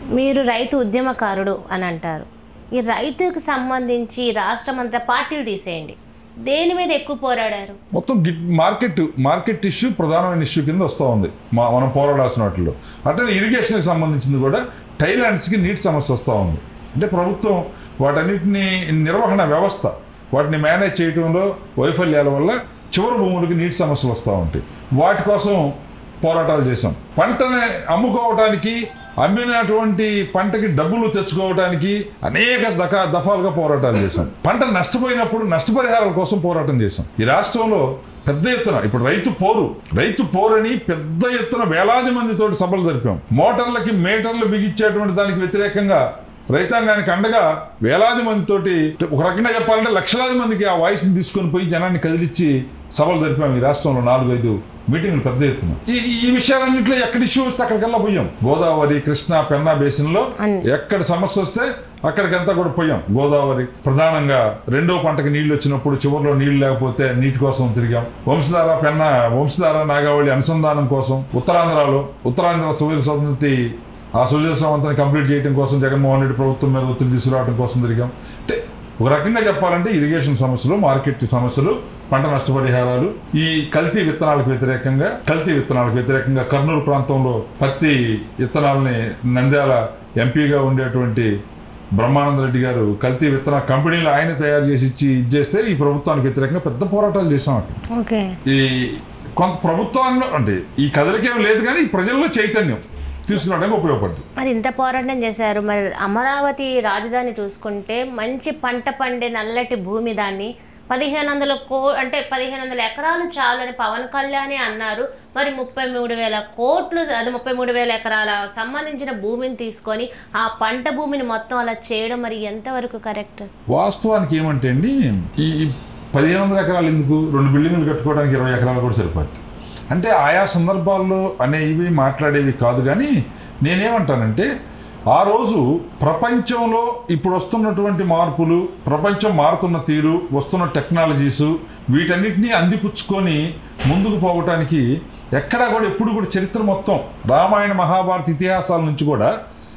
మీరు రైతు ఉద్యమకారుడు అని అంటారు ఈ రైతుకు సంబంధించి రాష్ట్రం అంతా పార్టీలు తీసేయండి దేని మీద ఎక్కువ పోరాడారు మొత్తం గిట్ మార్కెట్ మార్కెట్ ఇష్యూ ప్రధానమైన ఇష్యూ కింద వస్తూ ఉంది మా మనం పోరాడాల్సిన వాటిలో అంటే ఇరిగేషన్కి సంబంధించింది కూడా టైలాండ్స్కి నీటి సమస్య వస్తూ ఉంది అంటే ప్రభుత్వం వాటన్నిటిని నిర్వహణ వ్యవస్థ వాటిని మేనేజ్ చేయడంలో వైఫల్యాల వల్ల చివరి భూములకి నీటి సమస్యలు వస్తూ ఉంటాయి వాటి కోసం పోరాటాలు చేశాం పంటని అమ్ముకోవటానికి అమ్మినటువంటి పంటకి డబ్బులు తెచ్చుకోవడానికి అనేక దకా దఫాలుగా పోరాటాలు చేశాం పంట నష్టపోయినప్పుడు నష్టపరిహారాల కోసం పోరాటం చేశాం ఈ రాష్ట్రంలో పెద్ద ఎత్తున ఇప్పుడు రైతు పోరు రైతు పోరని పెద్ద ఎత్తున వేలాది మందితోటి సభలు జరిపాం మోటార్లకి మీటర్లు బిగించేటువంటి దానికి వ్యతిరేకంగా రైతాంగానికి అండగా వేలాది మందితోటి ఒక రకంగా చెప్పాలంటే లక్షలాది మందికి ఆ వాయిస్ని తీసుకొని పోయి జనాన్ని కదిలిచ్చి సభలు జరిపాం ఈ రాష్ట్రంలో నాలుగైదు మీటింగ్లు పెద్ద ఎత్తున ఈ ఈ విషయాలన్నింటిలో ఎక్కడ ఇష్యూ వస్తే అక్కడికల్లా పోయాం గోదావరి కృష్ణా పెన్నా బేసిన్లో అన్ని. ఎక్కడ సమస్య వస్తే అక్కడికంతా కూడా పోయాం గోదావరి ప్రధానంగా రెండో పంటకి నీళ్లు వచ్చినప్పుడు చివరిలో నీళ్లు లేకపోతే నీటి కోసం తిరిగాం వంశధార పెన్న వంశధార నాగావళి అనుసంధానం కోసం ఉత్తరాంధ్రలో ఉత్తరాంధ్ర సువిధ సమితి ఆ సుజల సమంతాన్ని కంప్లీట్ చేయడం కోసం జగన్మోహన్ రెడ్డి ప్రభుత్వం మీద ఒత్తిడి తీసుకురావడం కోసం తిరిగాం అంటే ఒక రకంగా చెప్పాలంటే ఇరిగేషన్ సమస్యలు మార్కెట్ సమస్యలు పంట నష్టపరిహారాలు ఈ కల్తీ విత్తనాలకు వ్యతిరేకంగా కల్తీ విత్తనాలకు వ్యతిరేకంగా కర్నూలు ప్రాంతంలో పత్తి విత్తనాలని నంద్యాల ఎంపీగా ఉండేటువంటి బ్రహ్మానంద రెడ్డి గారు కల్తీ విత్తన కంపెనీలు ఆయన తయారు చేసి ఇచ్చి ఇది చేస్తే ఈ ప్రభుత్వానికి వ్యతిరేకంగా పెద్ద పోరాటాలు చేసాం అక్కడ ఓకే ఈ కొంత ప్రభుత్వాల్లో అంటే ఈ కథలకేం లేదు కానీ ఈ ప్రజల్లో చైతన్యం తీసుకురావడానికి ఉపయోగపడింది మరి ఇంత పోరాటం చేశారు మరి అమరావతి రాజధాని చూసుకుంటే మంచి పంట పండే నల్లటి భూమి దాన్ని పదిహేను వందల కో అంటే పదిహేను వందల ఎకరాలు చాలు అని పవన్ కళ్యాణే అన్నారు మరి ముప్పై మూడు వేల కోట్లు అది ముప్పై మూడు వేల ఎకరాల సంబంధించిన భూమిని తీసుకొని ఆ పంట భూమిని మొత్తం అలా చేయడం మరి ఎంతవరకు కరెక్ట్ వాస్తవానికి ఏమంటే అండి ఈ ఈ పదిహేను వందల ఎకరాలు ఎందుకు రెండు బిల్డింగ్లు కట్టుకోవడానికి ఇరవై ఎకరాలు కూడా సరిపోద్ది అంటే ఆయా సందర్భాల్లో అనేవి మాట్లాడేవి కాదు కానీ నేనేమంటానంటే ఆ రోజు ప్రపంచంలో ఇప్పుడు వస్తున్నటువంటి మార్పులు ప్రపంచం మారుతున్న తీరు వస్తున్న టెక్నాలజీసు వీటన్నిటినీ అందిపుచ్చుకొని ముందుకు పోవటానికి ఎక్కడా కూడా ఎప్పుడు కూడా చరిత్ర మొత్తం రామాయణ మహాభారత ఇతిహాసాల నుంచి కూడా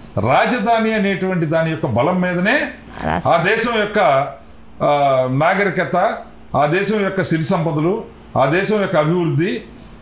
రాజధాని అనేటువంటి దాని యొక్క బలం మీదనే ఆ దేశం యొక్క ఆ, నాగరికత ఆ దేశం యొక్క సిరి సంపదలు ఆ దేశం యొక్క అభివృద్ధి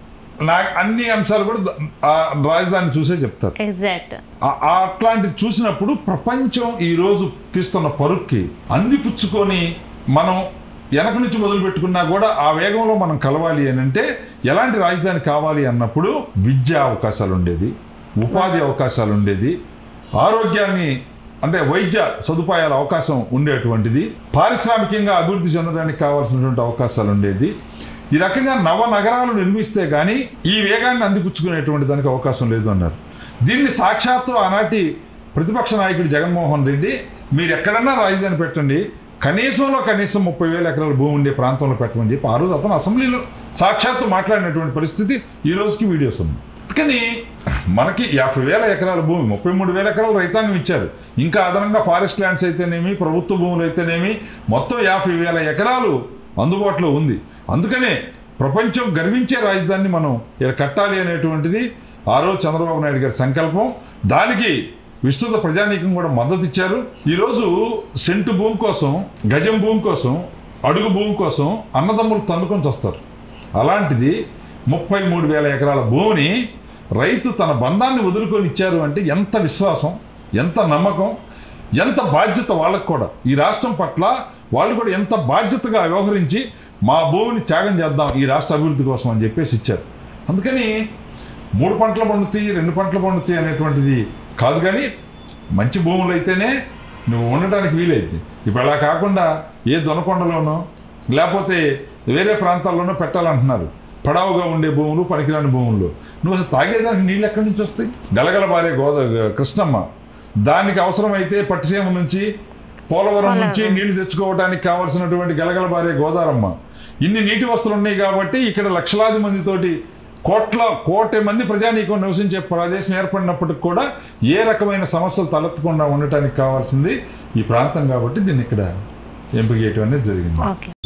నా అన్ని అంశాలు కూడా ద- ఆ రాజధాని చూసే చెప్తారు ఎగ్జాక్ట్ ఆ- ఆ అట్లాంటిది చూసినప్పుడు ప్రపంచం ఈరోజు తీస్తున్న పరుక్కి అందిపుచ్చుకొని మనం వెనక నుంచి మొదలు పెట్టుకున్నా కూడా ఆ వేగంలో మనం కలవాలి అని అంటే ఎలాంటి రాజధాని కావాలి అన్నప్పుడు విద్యా అవకాశాలు ఉండేది ఉపాధి అవకాశాలు ఉండేది ఆరోగ్యాన్ని అంటే వైద్య సదుపాయాల అవకాశం ఉండేటువంటిది పారిశ్రామికంగా అభివృద్ధి చెందడానికి కావాల్సినటువంటి అవకాశాలు ఉండేది ఈ రకంగా నవ నగరాలు నిర్మిస్తే కానీ ఈ వేగాన్ని అందిపుచ్చుకునేటువంటి దానికి అవకాశం లేదు అన్నారు దీన్ని సాక్షాత్తు ఆనాటి ప్రతిపక్ష నాయకుడు జగన్మోహన్ రెడ్డి మీరు ఎక్కడన్నా రాజధాని పెట్టండి కనీసంలో కనీసం ముప్పై వేల ఎకరాల భూమి ఉండే ప్రాంతంలో పెట్టమని చెప్పి ఆ రోజు అతను అసెంబ్లీలో సాక్షాత్తు మాట్లాడినటువంటి పరిస్థితి ఈ రోజుకి వీడియోస్ ఉంది కానీ మనకి యాభై వేల ఎకరాల భూమి ముప్పై మూడు వేల ఎకరాలు రైతాంగం ఇచ్చారు ఇంకా అదనంగా ఫారెస్ట్ ల్యాండ్స్ అయితేనేమి ప్రభుత్వ భూములు అయితేనేమి మొత్తం యాభై వేల ఎకరాలు అందుబాటులో ఉంది అందుకనే ప్రపంచం గర్వించే రాజధానిని మనం ఇక్కడ కట్టాలి అనేటువంటిది ఆ రోజు చంద్రబాబు నాయుడు గారి సంకల్పం దానికి విస్తృత ప్రజానీకం కూడా మద్దతు ఇచ్చారు ఈరోజు సెంటు భూమి కోసం గజం భూమి కోసం అడుగు భూమి కోసం అన్నదమ్ములు తన్నుకొని వస్తారు అలాంటిది ముప్పై మూడు వేల ఎకరాల భూమిని రైతు తన బంధాన్ని వదులుకొని ఇచ్చారు అంటే ఎంత విశ్వాసం ఎంత నమ్మకం ఎంత బాధ్యత వాళ్ళకు కూడా ఈ రాష్ట్రం పట్ల వాళ్ళు కూడా ఎంత బాధ్యతగా వ్యవహరించి మా భూమిని త్యాగం చేద్దాం ఈ రాష్ట్ర అభివృద్ధి కోసం అని చెప్పేసి ఇచ్చారు అందుకని మూడు పంటలు పండుతాయి రెండు పంటలు పండుతాయి అనేటువంటిది కాదు కానీ మంచి భూములు అయితేనే నువ్వు ఉండటానికి వీలైంది ఇప్పుడు అలా కాకుండా ఏ దొనకొండలోనో లేకపోతే వేరే ప్రాంతాల్లోనో పెట్టాలంటున్నారు పడావుగా ఉండే భూములు పనికిరాని భూముల్లో నువ్వు అసలు తాగేదానికి నీళ్ళు ఎక్కడి నుంచి వస్తాయి గలగల బారే గోదా కృష్ణమ్మ దానికి అవసరమైతే పట్టిసీమ నుంచి పోలవరం నుంచి నీళ్లు తెచ్చుకోవడానికి కావాల్సినటువంటి గలగల బారే గోదారమ్మ ఇన్ని నీటి వస్తువులు ఉన్నాయి కాబట్టి ఇక్కడ లక్షలాది మందితోటి కోట్ల కోటి మంది ప్రజానీకం నివసించే ప్రదేశం ఏర్పడినప్పటికి కూడా ఏ రకమైన సమస్యలు తలెత్తకుండా ఉండటానికి కావాల్సింది ఈ ప్రాంతం కాబట్టి దీన్ని ఇక్కడ ఎంపిక చేయటం అనేది జరిగింది ఓకే